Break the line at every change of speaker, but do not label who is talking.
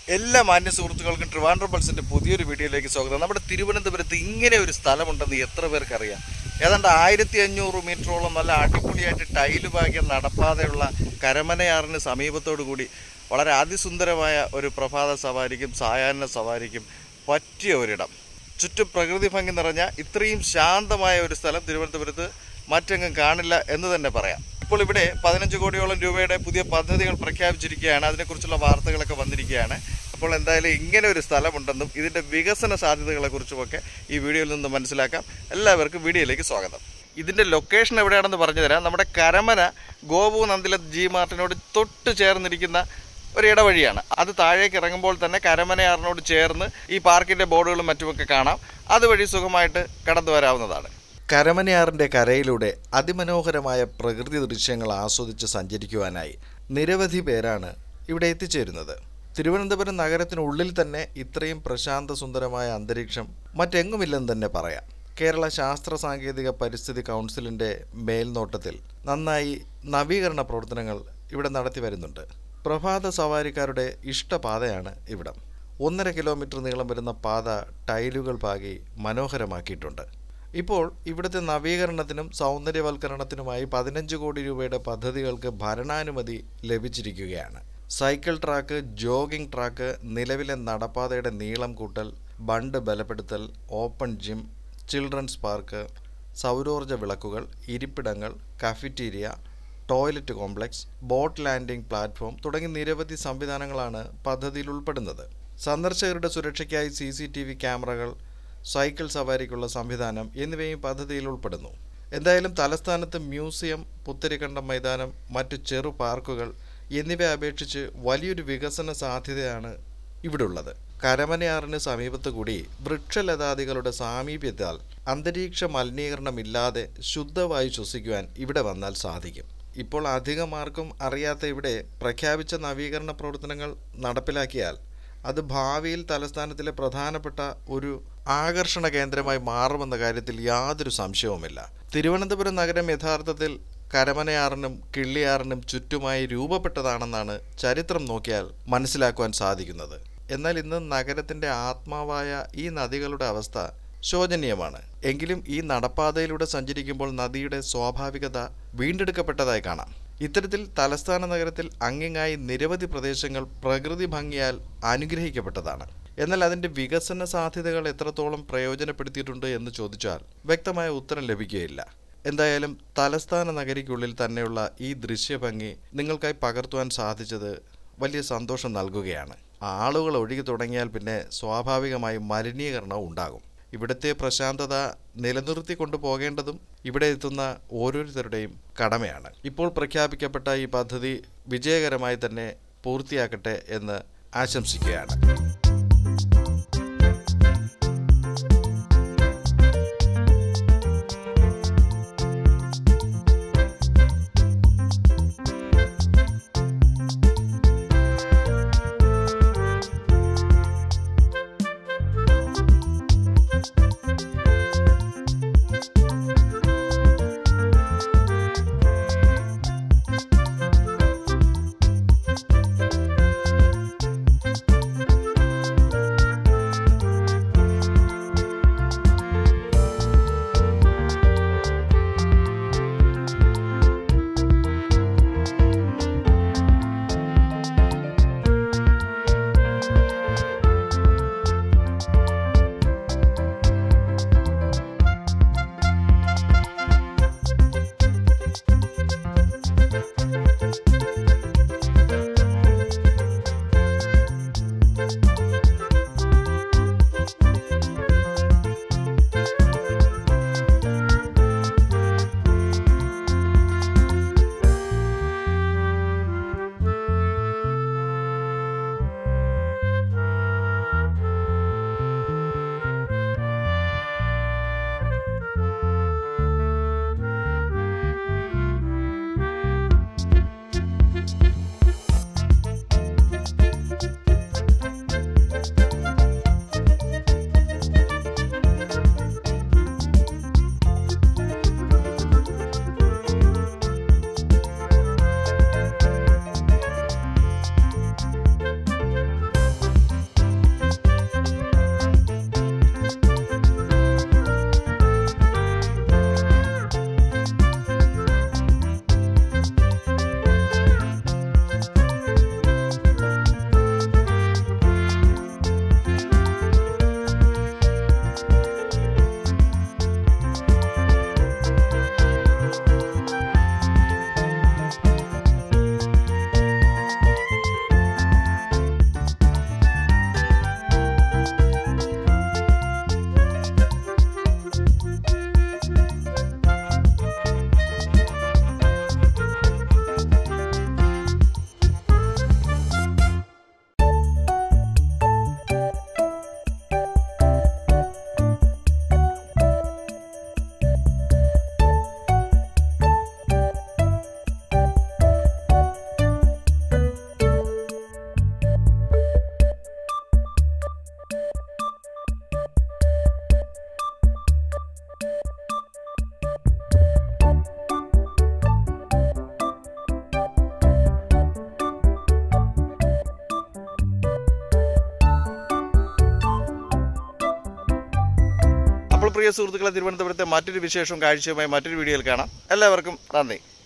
എല്ലാ മാന്യ സുഹൃത്തുക്കൾക്കും ട്രിവാൻഡ്രം പൾസിന്റെ പുതിയൊരു വീഡിയോയിലേക്ക് സ്വാഗതം നമ്മുടെ തിരുവനന്തപുരത്ത് ഇങ്ങനെ ഒരു സ്ഥലമുണ്ടെന്ന് എത്ര പേർക്ക് അറിയാം ഏതാണ്ട് ആയിരത്തി അഞ്ഞൂറ് മീറ്ററോളം നല്ല അടിപൊളിയായിട്ട് ടൈല് പാകിയ നടപ്പാതെയുള്ള കരമനയാറിന് സമീപത്തോടു കൂടി വളരെ അതിസുന്ദരമായ ഒരു പ്രഭാത സവാരിക്കും സായാഹ്ന സവാരിക്കും പറ്റിയ ഒരിടം ചുറ്റും പ്രകൃതി ഭംഗി നിറഞ്ഞ ഇത്രയും ശാന്തമായ ഒരു സ്ഥലം തിരുവനന്തപുരത്ത് മറ്റെങ്ങും കാണില്ല എന്ന് തന്നെ പറയാം ഇപ്പോൾ ഇവിടെ പതിനഞ്ച് കോടിയോളം രൂപയുടെ പുതിയ പദ്ധതികൾ പ്രഖ്യാപിച്ചിരിക്കുകയാണ് അതിനെക്കുറിച്ചുള്ള വാർത്തകളൊക്കെ വന്നിരിക്കുകയാണ് അപ്പോൾ എന്തായാലും ഇങ്ങനെ ഒരു സ്ഥലമുണ്ടെന്നും ഇതിൻ്റെ വികസന സാധ്യതകളെ കുറിച്ചുമൊക്കെ ഈ വീഡിയോയിൽ നിന്ന് മനസ്സിലാക്കാം എല്ലാവർക്കും വീഡിയോയിലേക്ക് സ്വാഗതം ഇതിൻ്റെ ലൊക്കേഷൻ എവിടെയാണെന്ന് പറഞ്ഞു തരാം നമ്മുടെ കരമന ഗോപു നന്ദില ജി മാർട്ടിനോട് തൊട്ട് ചേർന്നിരിക്കുന്ന ഒരു ഇടവഴിയാണ് അത് താഴേക്ക് ഇറങ്ങുമ്പോൾ തന്നെ കരമനയാറിനോട് ചേർന്ന് ഈ പാർക്കിന്റെ ബോർഡുകളും മറ്റുമൊക്കെ കാണാം അതുവഴി സുഖമായിട്ട് കടന്നു വരാവുന്നതാണ് കരമനയാറിന്റെ കരയിലൂടെ അതിമനോഹരമായ പ്രകൃതി ദൃശ്യങ്ങൾ ആസ്വദിച്ച് സഞ്ചരിക്കുവാനായി നിരവധി പേരാണ് ഇവിടെ എത്തിച്ചേരുന്നത് തിരുവനന്തപുരം നഗരത്തിനുള്ളിൽ തന്നെ ഇത്രയും പ്രശാന്ത സുന്ദരമായ അന്തരീക്ഷം മറ്റെങ്ങുമില്ലെന്ന് തന്നെ പറയാം കേരള ശാസ്ത്ര സാങ്കേതിക പരിസ്ഥിതി കൗൺസിലിന്റെ മേൽനോട്ടത്തിൽ നന്നായി നവീകരണ പ്രവർത്തനങ്ങൾ ഇവിടെ നടത്തി വരുന്നുണ്ട് പ്രഭാത സവാരിക്കാരുടെ ഇഷ്ടപാതയാണ് ഇവിടം ഒന്നര കിലോമീറ്റർ നീളം വരുന്ന പാത ടൈലുകൾ പാകി മനോഹരമാക്കിയിട്ടുണ്ട് ഇപ്പോൾ ഇവിടുത്തെ നവീകരണത്തിനും സൗന്ദര്യവൽക്കരണത്തിനുമായി പതിനഞ്ച് കോടി രൂപയുടെ പദ്ധതികൾക്ക് ഭരണാനുമതി ലഭിച്ചിരിക്കുകയാണ് സൈക്കിൾ ട്രാക്ക് ജോഗിംഗ് ട്രാക്ക് നിലവിലെ നടപ്പാതയുടെ നീളം കൂട്ടൽ ബണ്ട് ബലപ്പെടുത്തൽ ഓപ്പൺ ജിം ചിൽഡ്രൻസ് പാർക്ക് സൗരോർജ്ജ വിളക്കുകൾ ഇരിപ്പിടങ്ങൾ cafeteria toilet complex boat landing platform തുടങ്ങി നിരവധി സംവിധാനങ്ങളാണ് പദ്ധതിയിൽ ഉൾപ്പെടുന്നത് സന്ദർശകരുടെ സുരക്ഷയ്ക്കായി സി സി ടി വി ക്യാമറകൾ സൈക്കിൾ സവാരിക്കുള്ള സംവിധാനം എന്നിവയും പദ്ധതിയിൽ ഉൾപ്പെടുന്നു എന്തായാലും തലസ്ഥാനത്ത് മ്യൂസിയം പുത്തരിക്കണ്ടം മൈതാനം മറ്റു ചെറു പാർക്കുകൾ എന്നിവയെ അപേക്ഷിച്ച് വലിയൊരു വികസന സാധ്യതയാണ് ഇവിടെ ഉള്ളത് കരമനയാറിന് സമീപത്ത് കൂടി വൃക്ഷലതാദികളുടെ സാമീപ്യത്താൽ അന്തരീക്ഷ മലിനീകരണമില്ലാതെ ശുദ്ധവായു ശ്വസിക്കുവാൻ ഇവിടെ വന്നാൽ സാധിക്കും ഇപ്പോൾ അധികം ആർക്കും അറിയാത്ത ഇവിടെ പ്രഖ്യാപിച്ച നവീകരണ പ്രവർത്തനങ്ങൾ നടപ്പിലാക്കിയാൽ അത് ഭാവിയിൽ തലസ്ഥാനത്തിലെ പ്രധാനപ്പെട്ട ഒരു ആകർഷണ കേന്ദ്രമായി മാറുമെന്ന കാര്യത്തിൽ യാതൊരു സംശയവുമില്ല തിരുവനന്തപുരം നഗരം യഥാർത്ഥത്തിൽ കരമനയാറിനും കിള്ളിയാറിനും ചുറ്റുമായി രൂപപ്പെട്ടതാണെന്നാണ് ചരിത്രം നോക്കിയാൽ മനസ്സിലാക്കുവാൻ സാധിക്കുന്നത് എന്നാൽ ഇന്ന് നഗരത്തിന്റെ ആത്മാവായ ഈ നദികളുടെ അവസ്ഥ ശോചനീയമാണ് എങ്കിലും ഈ നടപ്പാതയിലൂടെ സഞ്ചരിക്കുമ്പോൾ നദിയുടെ സ്വാഭാവികത വീണ്ടെടുക്കപ്പെട്ടതായി കാണാം ഇത്തരത്തിൽ തലസ്ഥാന നഗരത്തിൽ അങ്ങിങ്ങായി നിരവധി പ്രദേശങ്ങൾ പ്രകൃതി ഭംഗിയാൽ അനുഗ്രഹിക്കപ്പെട്ടതാണ് എന്നാൽ അതിൻ്റെ വികസന സാധ്യതകൾ എത്രത്തോളം പ്രയോജനപ്പെടുത്തിയിട്ടുണ്ട് എന്ന് ചോദിച്ചാൽ വ്യക്തമായ ഉത്തരം ലഭിക്കുകയില്ല എന്തായാലും തലസ്ഥാന നഗരിക്കുള്ളിൽ തന്നെയുള്ള ഈ ദൃശ്യഭംഗി നിങ്ങൾക്കായി പകർത്തുവാൻ സാധിച്ചത് വലിയ സന്തോഷം നൽകുകയാണ് ആളുകൾ ഒഴുകി തുടങ്ങിയാൽ പിന്നെ സ്വാഭാവികമായും മലിനീകരണവും ഉണ്ടാകും ഇവിടുത്തെ പ്രശാന്തത നിലനിർത്തി കൊണ്ടുപോകേണ്ടതും ഇവിടെ എത്തുന്ന ഓരോരുത്തരുടെയും കടമയാണ് ഇപ്പോൾ പ്രഖ്യാപിക്കപ്പെട്ട ഈ പദ്ധതി വിജയകരമായി തന്നെ പൂർത്തിയാക്കട്ടെ എന്ന് ആശംസിക്കുകയാണ് അപ്പോൾ പ്രിയ സുഹൃത്തുക്കളെ തിരുവനന്തപുരത്തെ മറ്റൊരു വിശേഷവും കാഴ്ചയുമായി മറ്റൊരു വീഡിയോയിൽ കാണാം എല്ലാവർക്കും നന്ദി